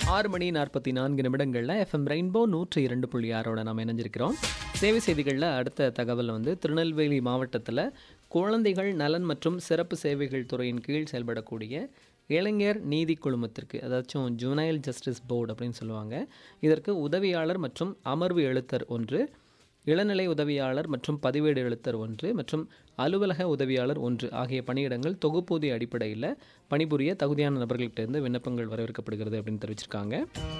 ஆறு மணி நாற்பத்தி நான்கு நிமிடங்களில் எஃப்எம் ரெயின்போ நூற்றி இரண்டு புள்ளி ஆறோட நாம் இணைஞ்சிருக்கிறோம் சேவை செய்திகளில் அடுத்த தகவல் வந்து திருநெல்வேலி மாவட்டத்தில் குழந்தைகள் நலன் மற்றும் சிறப்பு சேவைகள் துறையின் கீழ் செயல்படக்கூடிய இளைஞர் நீதி குழுமத்திற்கு அதாச்சும் ஜுனைல் ஜஸ்டிஸ் போர்டு அப்படின்னு சொல்லுவாங்க இதற்கு உதவியாளர் மற்றும் அமர்வு எழுத்தர் ஒன்று இளநிலை உதவியாளர் மற்றும் பதிவேடு எழுத்தர் ஒன்று மற்றும் அலுவலக உதவியாளர் ஒன்று ஆகிய பணியிடங்கள் தொகுப்பூதிய அடிப்படையில் பணிபுரிய தகுதியான நபர்கள்ட்டிருந்து விண்ணப்பங்கள் வரவேற்கப்படுகிறது அப்படின்னு தெரிவிச்சிருக்காங்க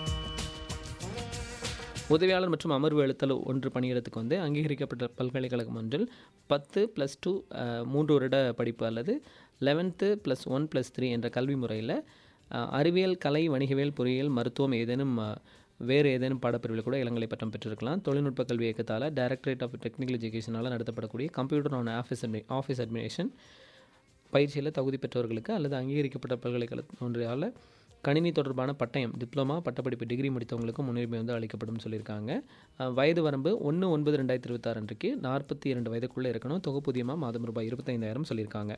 உதவியாளர் மற்றும் அமர்வு எழுத்தல் ஒன்று பணியிடத்துக்கு வந்து அங்கீகரிக்கப்பட்ட பல்கலைக்கழகம் ஒன்றில் பத்து ப்ளஸ் டூ மூன்று வருட படிப்பு அல்லது eleventh plus one plus three என்ற கல்வி முறையில் அறிவியல் கலை வணிகவியல் பொறியியல் மருத்துவம் ஏதேனும் அஹ், வேறு ஏதேனும் பாடப்பிரிவில் கூட இளங்கலை பட்டம் பெற்றிருக்கலாம் தொழில்நுட்ப கல்வி இயக்கத்தால் டைரக்டரேட் ஆஃப் டெக்னிக்கல் எஜுகேஷனால் நடத்தப்படக்கூடிய கம்ப்யூட்டர் ஆன் ஆஃபீஸ் அட்மி ஆஃபீஸ் அட்மினிஸ்ட்ரேஷன் பயிற்சியில் தகுதி பெற்றவர்களுக்கு அல்லது அங்கீகரிக்கப்பட்ட பல்கலைக்கழகம் ஒன்றால் கணினி தொடர்பான பட்டயம் டிப்ளமா பட்டப்படிப்பு டிகிரி முடித்தவங்களுக்கு முன்னுரிமை வந்து அளிக்கப்படும் சொல்லியிருக்காங்க அஹ், வயது வரம்பு ஒன்று ஒன்பது ரெண்டாயிரத்தி இருபத்தாறு அன்றைக்கு நாற்பத்தி இரண்டு வயதுக்குள்ளே இருக்கணும் தொகுப்பூதியமாக மாதம் ரூபாய் இருபத்தைந்தாயிரம் சொல்லியிருக்காங்க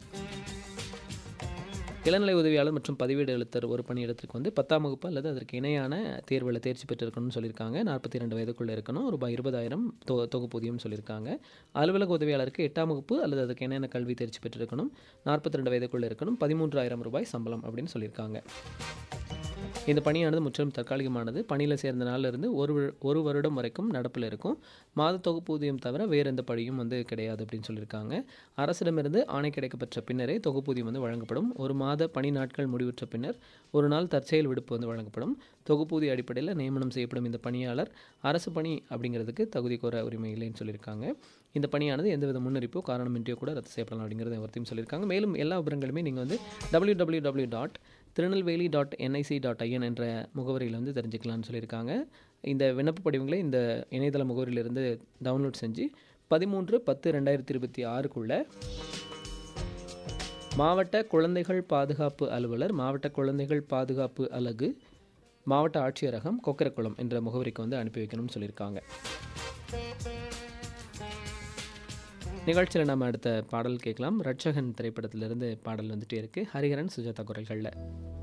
இளநிலை உதவியாளர் மற்றும் பதிவேடு எழுத்தர் ஒரு பணியிடத்திற்கு வந்து பத்தாம் வகுப்பு அல்லது அதற்கு இணையான தேர்வில் தேர்ச்சி பெற்றிருக்கணும்னு சொல்லியிருக்காங்க நாற்பத்தி ரெண்டு வயதுக்குள்ளே இருக்கணும் ரூபாய் இருபதாயிரம் தொ தொகுப்பூதியம் சொல்லியிருக்காங்க அலுவலக உதவியாளருக்கு எட்டாம் வகுப்பு அல்லது அதுக்கு இணையான கல்வி தேர்ச்சி பெற்றிருக்கணும் நாற்பத்தி ரெண்டு வயதுக்குள்ளே இருக்கணும் பதிமூன்றாயிரம் ரூபாய் சம்பளம் அப்படின்னு சொல்லியிருக்காங்க இந்த பணியானது முற்றிலும் தற்காலிகமானது பணியில் சேர்ந்த நாள்ல இருந்து ஒரு வரு- ஒரு வருடம் வரைக்கும் நடப்பில் இருக்கும் மாத தொகுப்பூதியம் தவிர வேறு எந்த பணியும் வந்து கிடையாது அப்படின்னு சொல்லியிருக்காங்க அரசிடமிருந்து ஆணை கிடைக்கப்பெற்ற பின்னரே தொகுப்பூதியம் வந்து வழங்கப்படும் ஒரு மாத பணி நாட்கள் முடிவுற்ற பின்னர் ஒரு நாள் தற்செயல் விடுப்பு வந்து வழங்கப்படும் தொகுப்பூதிய அடிப்படையில் நியமனம் செய்யப்படும் இந்த பணியாளர் அரசு பணி அப்படிங்கிறதுக்கு தகுதி கோர உரிமை இல்லைன்னு சொல்லியிருக்காங்க இந்த பணியானது எந்தவித முன்னறிப்போ காரணமின்றியோ கூட ரத்து செய்யப்படலாம் அப்படிங்கிறத அவர்த்தையும் சொல்லியிருக்காங்க மேலும் எல்லா விவரங்களுமே நீங்கள் வந்து W W W dot Tirunelveli dot NIC dot IN என்ற முகவரியில் வந்து தெரிஞ்சுக்கலாம்னு சொல்லியிருக்காங்க இந்த விண்ணப்ப படிவங்களை இந்த இணையதள முகவரியிலிருந்து டவுன்லோட் செஞ்சு பதிமூன்று பத்து ரெண்டாயிரத்தி இருபத்தி ஆறுக்குள்ளே மாவட்ட குழந்தைகள் பாதுகாப்பு அலுவலர் மாவட்ட குழந்தைகள் பாதுகாப்பு அலகு மாவட்ட ஆட்சியரகம் கொக்கரக்குளம் என்ற முகவரிக்கு வந்து அனுப்பி வைக்கணும்னு சொல்லியிருக்காங்க நிகழ்ச்சியில் நம்ம அடுத்த பாடல் கேட்கலாம் ரட்சகன் திரைப்படத்திலிருந்து பாடல் வந்துட்டே இருக்கு ஹரிஹரன் சுஜாதா குரல்களில்